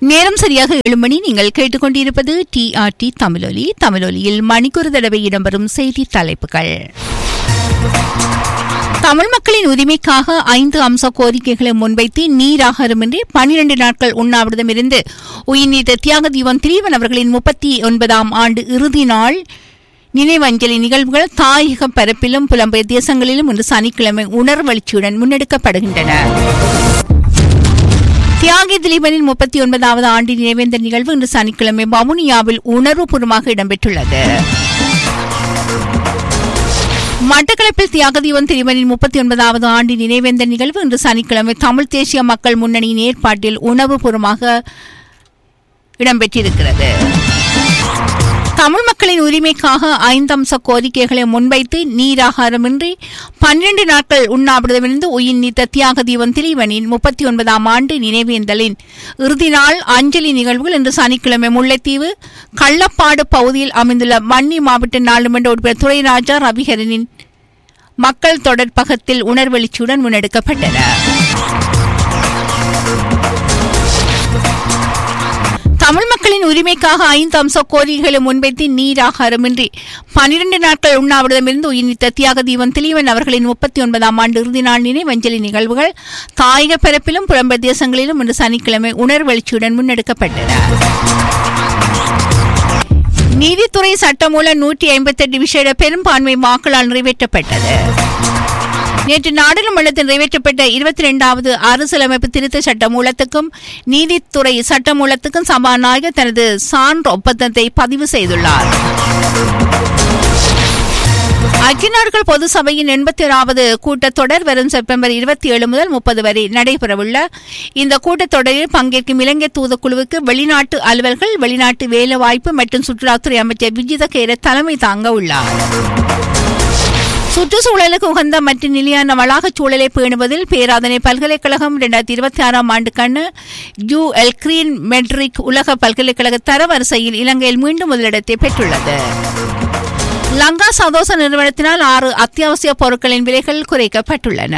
நேரம் சரியாக ஏழு மணி நீங்கள் கேட்டுக்கொண்டிருப்பது டிஆர்டி தமிழொலி தமிழொலியில் மணிக்கொரு தடவை இடம்பெறும் செய்தி தலைப்புகள் தமிழ் மக்களின் உரிமைக்காக ஐந்து அம்ச கோரிக்கைகளை முன்வைத்து நீராகாரமின்றி பனிரண்டு நாட்கள் உண்ணாவிரதம் இருந்து உயிர்நீத்த தியாக தீபம் திலீவன் அவர்களின் முப்பத்தி ஒன்பதாம் ஆண்டு இறுதி நாள் நினைவஞ்சலி நிகழ்வுகள் தாயக பரப்பிலும் புலம்பெயர் தேசங்களிலும் இன்று சனிக்கிழமை உணர்வெழுச்சியுடன் முன்னெடுக்கப்படுகின்றன தியாகி திலீபனின் முப்பத்தி ஒன்பதாவது ஆண்டு நினைவேந்தல் நிகழ்வு இன்று சனிக்கிழமை வவுனியாவில் உணர்வுபூர்வமாக இடம்பெற்றுள்ளது மட்டக்களப்பில் தியாகதீவன் திலீபனின் முப்பத்தி ஒன்பதாவது ஆண்டு நினைவேந்தல் நிகழ்வு இன்று சனிக்கிழமை தமிழ் தேசிய மக்கள் முன்னணியின் ஏற்பாட்டில் உணர்வுபூர்வமாக இடம்பெற்றிருக்கிறது தமிழ் மக்களின் உரிமைக்காக ஐந்து அம்ச கோரிக்கைகளை முன்வைத்து நீராகாரமின்றி பன்னிரண்டு நாட்கள் உண்ணாவிரதமிருந்து உயிர் நீத்த தியாக தீபம் திலீவனின் முப்பத்தி ஒன்பதாம் ஆண்டு நினைவேந்தலின் இறுதி நாள் அஞ்சலி நிகழ்வுகள் இன்று சனிக்கிழமை முல்லைத்தீவு கள்ளப்பாடு பகுதியில் அமைந்துள்ள வன்னி மாவட்ட நாடாளுமன்ற உறுப்பினர் துரைராஜா ரவிகரனின் மக்கள் தொடர்பகத்தில் உணர்வெழுச்சியுடன் முன்னெடுக்கப்பட்டன தமிழ் மக்களின் உரிமைக்காக ஐந்து அம்ச கோரிக்கைகளை முன்வைத்து நீராகாரமின்றி பனிரெண்டு நாட்கள் உண்ணாவிரதமிருந்து உயிர்நீத்த தியாக தீபம் திலீவன் அவர்களின் முப்பத்தி ஒன்பதாம் ஆண்டு இறுதி நாள் நினைவஞ்சலி நிகழ்வுகள் தாயக பரப்பிலும் புலம்பெயர் தேசங்களிலும் இன்று சனிக்கிழமை உணர்வெழுச்சியுடன் முன்னெடுக்கப்பட்டன நீதித்துறை சட்டமூலம் நூற்றி ஐம்பத்தி எட்டு விசேட பெரும்பான்மை வாக்களால் நிறைவேற்றப்பட்டது நேற்று நாடாளுமன்றத்தில் நிறைவேற்றப்பட்ட இருபத்தி இரண்டாவது அரசியலமைப்பு திருத்த சட்ட மூலத்துக்கும் நீதித்துறை சட்ட மூலத்துக்கும் சபாநாயகர் தனது சான்று ஒப்பந்தத்தை பதிவு செய்துள்ளார் ஐக்கிய நாடுகள் பொது சபையின் எண்பத்தி ஓராவது கூட்டத்தொடர் வரும் செப்டம்பர் இருபத்தி ஏழு முதல் முப்பது வரை நடைபெறவுள்ள இந்த கூட்டத்தொடரில் பங்கேற்கும் இலங்கை தூதுக்குழுவுக்கு வெளிநாட்டு அலுவல்கள் வெளிநாட்டு வேலைவாய்ப்பு மற்றும் சுற்றுலாத்துறை அமைச்சர் விஜித கேர தலைமை தாங்க உள்ளார் சுற்றுச்சூழலுக்கு உகந்த மற்றும் நிலையான வளாகச் சூழலை பேணுவதில் பேராதனை பல்கலைக்கழகம் இரண்டாயிரத்தி இருபத்தி ஆறாம் ஆண்டுக்கான யூ எல் கிரீன் மெட்ரிக் உலக பல்கலைக்கழக தரவரிசையில் இலங்கையில் மீண்டும் முதலிடத்தை பெற்றுள்ளது லங்கா சதோச நிறுவனத்தினால் ஆறு அத்தியாவசிய பொருட்களின் விலைகள் குறைக்கப்பட்டுள்ளன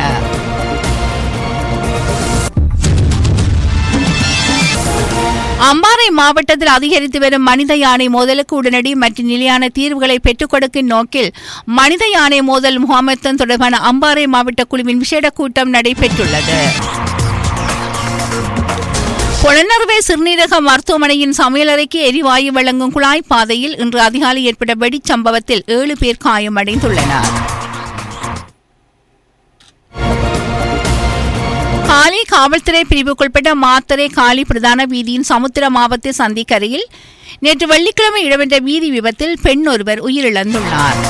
அம்பாறை மாவட்டத்தில் அதிகரித்து வரும் மனித யானை மோதலுக்கு உடனடி மற்றும் நிலையான தீர்வுகளை பெற்றுக் கொடுக்கும் நோக்கில் மனித யானை மோதல் முகாமத்தம் தொடர்பான அம்பாறை மாவட்ட குழுவின் விசேட கூட்டம் நடைபெற்றுள்ளது புலனறுவை சிறுநீரக மருத்துவமனையின் சமையலறைக்கு எரிவாயு வழங்கும் குழாய் பாதையில் இன்று அதிகாலை ஏற்பட்ட வெடிச்சம்பவத்தில் ஏழு பேர் காயமடைந்துள்ளனர் காலி காவல்துறை பிரிவுக்குட்பட்ட மாத்தரை காலி பிரதான வீதியின் சமுத்திர மாவட்ட சந்திக்கரையில் நேற்று வெள்ளிக்கிழமை இடம்பெற்ற வீதி விபத்தில் பெண் ஒருவர் உயிரிழந்துள்ளார்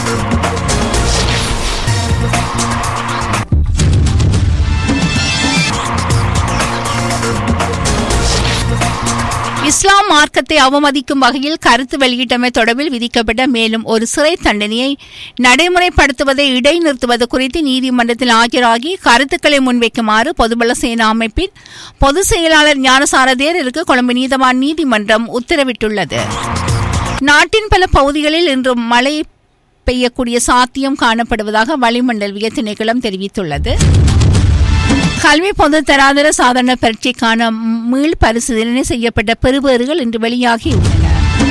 இஸ்லாம் மார்க்கத்தை அவமதிக்கும் வகையில் கருத்து வெளியிட்டமை தொடர்பில் விதிக்கப்பட்ட மேலும் ஒரு சிறை தண்டனையை நடைமுறைப்படுத்துவதை இடைநிறுத்துவது குறித்து நீதிமன்றத்தில் ஆஜராகி கருத்துக்களை முன்வைக்குமாறு பொதுபல சேனா அமைப்பின் பொதுச் செயலாளர் ஞானசார தேரருக்கு கொழும்பு நீதவான் நீதிமன்றம் உத்தரவிட்டுள்ளது நாட்டின் பல பகுதிகளில் இன்று மழை பெய்யக்கூடிய சாத்தியம் காணப்படுவதாக வளிமண்டலவிய திணைக்களம் தெரிவித்துள்ளது கல்வி பொது தராதர சாதாரண பரீட்சைக்கான மீள் பரிசீலனை செய்யப்பட்ட பெறுபேறுகள் இன்று வெளியாகியுள்ளன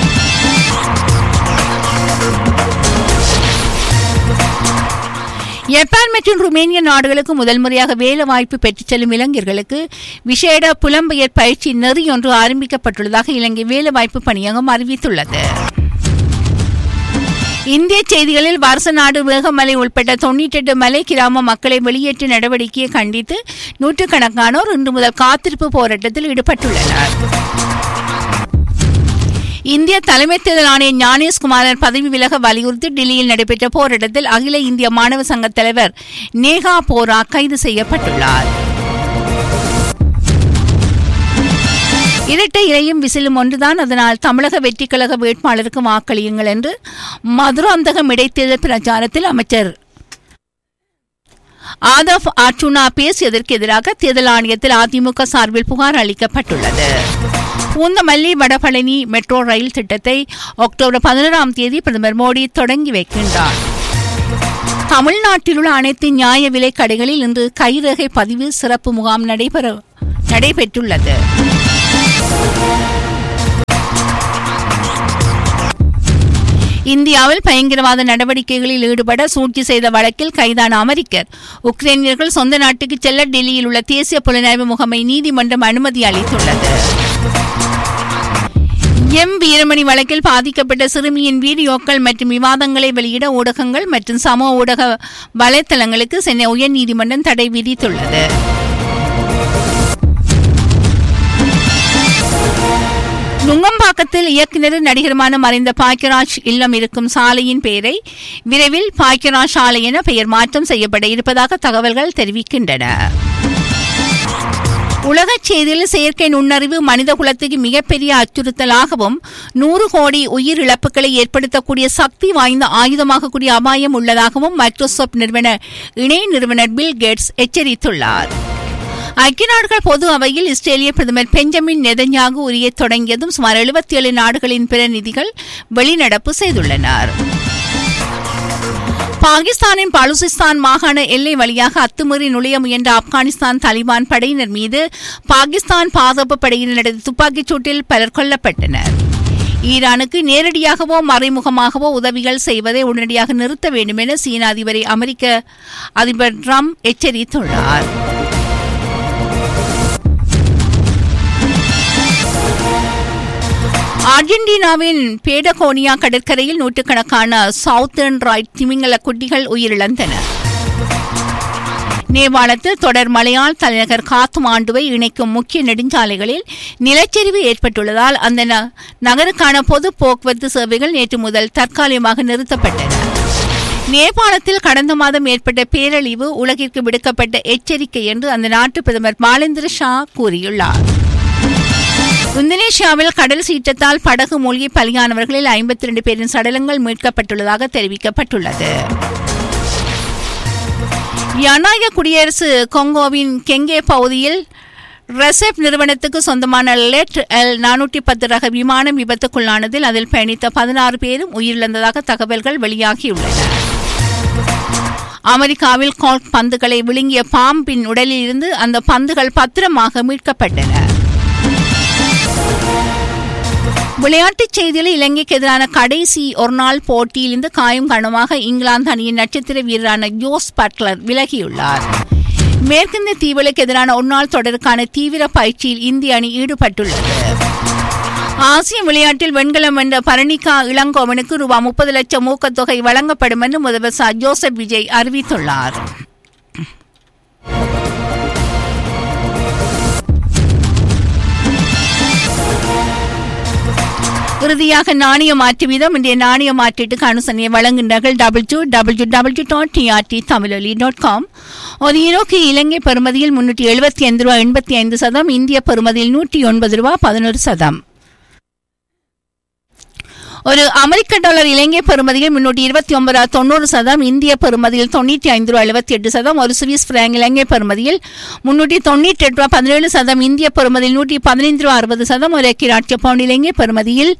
ஜப்பான் மற்றும் ருமேனிய நாடுகளுக்கு முதல் முறையாக வேலை வாய்ப்பு பெற்றுச் செல்லும் இளைஞர்களுக்கு விசேட புலம்பெயர் பயிற்சி நெறி ஒன்று ஆரம்பிக்கப்பட்டுள்ளதாக இலங்கை வேலைவாய்ப்பு பணியகம் அறிவித்துள்ளது இந்திய செய்திகளில் வருஷ நாடு வேகமலை உட்பட்ட தொன்னூற்றி எட்டு மலை கிராம மக்களை வெளியேற்ற நடவடிக்கையை கண்டித்து நூற்றுக்கணக்கானோர் இன்று முதல் காத்திருப்பு போராட்டத்தில் ஈடுபட்டுள்ளனர் இந்திய தலைமை தேர்தல் ஆணையர் ஞானேஷ்குமாரன் பதவி விலக வலியுறுத்தி டெல்லியில் நடைபெற்ற போராட்டத்தில் அகில இந்திய மாணவ சங்க தலைவர் நேகா போரா கைது செய்யப்பட்டுள்ளார் இரட்டை இலையும் விசிலும் ஒன்றுதான் அதனால் தமிழக வெற்றிக் கழக வேட்பாளருக்கு வாக்களியுங்கள் என்று மதுராந்தகம் இடைத்தேர்தல் பிரச்சாரத்தில் அமைச்சர் ஆதப் அர்ச்சுனா பேசியதற்கு எதிராக தேர்தல் ஆணையத்தில் அதிமுக சார்பில் புகார் அளிக்கப்பட்டுள்ளது பூந்தமல்லி வடபழனி மெட்ரோ ரயில் திட்டத்தை அக்டோபர் பதினோராம் தேதி பிரதமர் மோடி தொடங்கி வைக்கின்றார் தமிழ்நாட்டில் உள்ள அனைத்து நியாய விலை கடைகளில் இன்று கைரேகை பதிவு சிறப்பு முகாம் நடைபெற நடைபெற்றுள்ளது இந்தியாவில் பயங்கரவாத நடவடிக்கைகளில் ஈடுபட சூழ்ச்சி செய்த வழக்கில் கைதான அமெரிக்கர் உக்ரைனியர்கள் சொந்த நாட்டுக்கு செல்ல டெல்லியில் உள்ள தேசிய புலனாய்வு முகமை நீதிமன்றம் அனுமதி அளித்துள்ளது எம் வீரமணி வழக்கில் பாதிக்கப்பட்ட சிறுமியின் வீடியோக்கள் மற்றும் விவாதங்களை வெளியிட ஊடகங்கள் மற்றும் சமூக ஊடக வலைத்தளங்களுக்கு சென்னை உயர்நீதிமன்றம் தடை விதித்துள்ளது நுங்கம்பாக்கத்தில் இயக்குநரும் நடிகருமான மறைந்த பாக்கியராஜ் இல்லம் இருக்கும் சாலையின் பெயரை விரைவில் பாக்கியராஜ் சாலை என பெயர் மாற்றம் செய்யப்பட இருப்பதாக தகவல்கள் தெரிவிக்கின்றன உலகச் செய்தியில் செயற்கை நுண்ணறிவு மனித குலத்துக்கு மிகப்பெரிய அச்சுறுத்தலாகவும் நூறு கோடி உயிரிழப்புகளை ஏற்படுத்தக்கூடிய சக்தி வாய்ந்த ஆயுதமாகக்கூடிய அபாயம் உள்ளதாகவும் மைக்ரோசாப்ட் நிறுவன இணை நிறுவனர் பில் கேட்ஸ் எச்சரித்துள்ளார் ஐக்கிய நாடுகள் பொது அவையில் இஸ்ரேலிய பிரதமர் பெஞ்சமின் நெதன்யாகு உரிய தொடங்கியதும் சுமார் எழுபத்தி ஏழு நாடுகளின் பிரதிநிதிகள் வெளிநடப்பு செய்துள்ளனர் பாகிஸ்தானின் பலுசிஸ்தான் மாகாண எல்லை வழியாக அத்துமீறி நுழைய முயன்ற ஆப்கானிஸ்தான் தாலிபான் படையினர் மீது பாகிஸ்தான் பாதுகாப்பு படையினர் நடந்த துப்பாக்கிச் சூட்டில் பலர் கொல்லப்பட்டனர் ஈரானுக்கு நேரடியாகவோ மறைமுகமாகவோ உதவிகள் செய்வதை உடனடியாக நிறுத்த வேண்டும் என சீன அதிபரை அமெரிக்க அதிபர் ட்ரம்ப் எச்சரித்துள்ளார் அர்ஜென்டினாவின் பேடகோனியா கடற்கரையில் நூற்றுக்கணக்கான சவுத்தர்ன் ரைட் திமிங்கல குட்டிகள் உயிரிழந்தனர் நேபாளத்தில் தொடர் மழையால் தலைநகர் காத்மாண்டுவை இணைக்கும் முக்கிய நெடுஞ்சாலைகளில் நிலச்சரிவு ஏற்பட்டுள்ளதால் அந்த நகருக்கான பொது போக்குவரத்து சேவைகள் நேற்று முதல் தற்காலிகமாக நிறுத்தப்பட்டன நேபாளத்தில் கடந்த மாதம் ஏற்பட்ட பேரழிவு உலகிற்கு விடுக்கப்பட்ட எச்சரிக்கை என்று அந்த நாட்டு பிரதமர் பாலேந்திர ஷா கூறியுள்ளார் இந்தோனேஷியாவில் கடல் சீற்றத்தால் படகு மூழ்கி பலியானவர்களில் ஐம்பத்தி ரெண்டு பேரின் சடலங்கள் மீட்கப்பட்டுள்ளதாக தெரிவிக்கப்பட்டுள்ளது ஜனநாயக குடியரசு கொங்கோவின் கெங்கே பகுதியில் ரெசெப் நிறுவனத்துக்கு சொந்தமான லெட் எல் நானூற்றி பத்து ரக விமானம் விபத்துக்குள்ளானதில் அதில் பயணித்த பதினாறு பேரும் உயிரிழந்ததாக தகவல்கள் வெளியாகியுள்ளன அமெரிக்காவில் கால்க் பந்துகளை விழுங்கிய பாம்பின் உடலில் இருந்து அந்த பந்துகள் பத்திரமாக மீட்கப்பட்டன விளையாட்டுச் செய்தியில் இலங்கைக்கு எதிரான கடைசி ஒருநாள் போட்டியில் இருந்து காயம் காரணமாக இங்கிலாந்து அணியின் நட்சத்திர வீரரான ஜோஸ் பட்லர் விலகியுள்ளார் மேற்கிந்திய தீவுகளுக்கு எதிரான ஒருநாள் தொடருக்கான தீவிர பயிற்சியில் இந்திய அணி ஈடுபட்டுள்ளது ஆசிய விளையாட்டில் வெண்கலம் வென்ற பரணிகா இளங்கோவனுக்கு ரூபாய் முப்பது லட்சம் ஊக்கத்தொகை வழங்கப்படும் என்று முதல்வர் ஜோசப் விஜய் அறிவித்துள்ளார் இறுதியாக நாணய மாற்று வீதம் இன்றைய நாணய மாற்றீட்டுக்கு அனுசரணையை வழங்குகிறார்கள் W W W dot TRT Tamiloli dot com ஒரு ஈரோக்கு இலங்கை பெறுமதியில் முன்னூற்றி எழுபத்தி ஐந்து ரூபா எண்பத்தி ஐந்து சதம் இந்திய பெறுமதியில் நூற்றி ஒன்பது ரூபா பதினோரு சதம் ஒரு அமெரிக்க டாலர் இலங்கை பெறுமதியில் முன்னூற்றி இருபத்தி ஒன்பது தொண்ணூறு சதம் இந்திய பெறுமதியில் தொண்ணூற்றி ஐந்து ரூபா எழுபத்தி எட்டு சதம் ஒரு சுவிஸ் பிராங்க் இலங்கை பெறுமதியில் முன்னூற்றி தொண்ணூற்றி எட்டு ரூபா பதினேழு சதம் இந்திய பெறுமதியில் நூற்றி பதினைந்து ரூபா அறுபது சதம் ஒரு கிராட்சிய பவுண்ட் இலங்கை பெறுமதியில்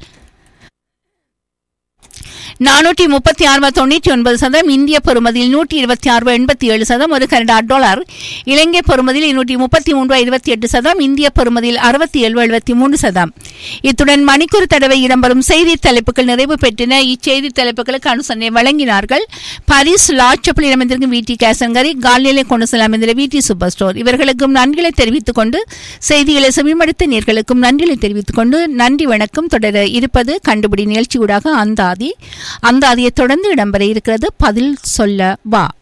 நானூற்றி முப்பத்தி ஆறு ரூபாய் தொண்ணூற்றி ஒன்பது சதம் இந்திய பெறுமதியில் நூற்றி இருபத்தி ஆறு ரூபாய் எண்பத்தி ஏழு சதம் ஒரு கனடா டாலர் இலங்கை பெறுமதியில் இருநூற்றி முப்பத்தி மூன்று ரூபாய் இருபத்தி எட்டு சதம் இந்திய பெறுமதியில் அறுபத்தி ஏழு எழுபத்தி மூன்று சதம் இத்துடன் மணிக்கூர் தடவை இடம்பெறும் செய்தி தலைப்புகள் நிறைவு பெற்றன இச்செய்தி தலைப்புகளுக்கு அனுசரணை வழங்கினார்கள் பாரிஸ் லாட்சப்பில் இடம்பெற்றிருக்கும் வி டி கேசங்கரி கால்நிலை கொண்டு செல்ல அமைந்த வி டி சூப்பர் ஸ்டோர் இவர்களுக்கும் நன்றிகளை தெரிவித்துக் கொண்டு செய்திகளை செவிமடுத்த நேர்களுக்கும் நன்றிகளை தெரிவித்துக் கொண்டு நன்றி வணக்கம் தொடர இருப்பது கண்டுபிடி நிகழ்ச்சியூடாக அந்தாதி அந்தாதியை தொடர்ந்து இடம்பெற இருக்கிறது பதில் சொல்ல வா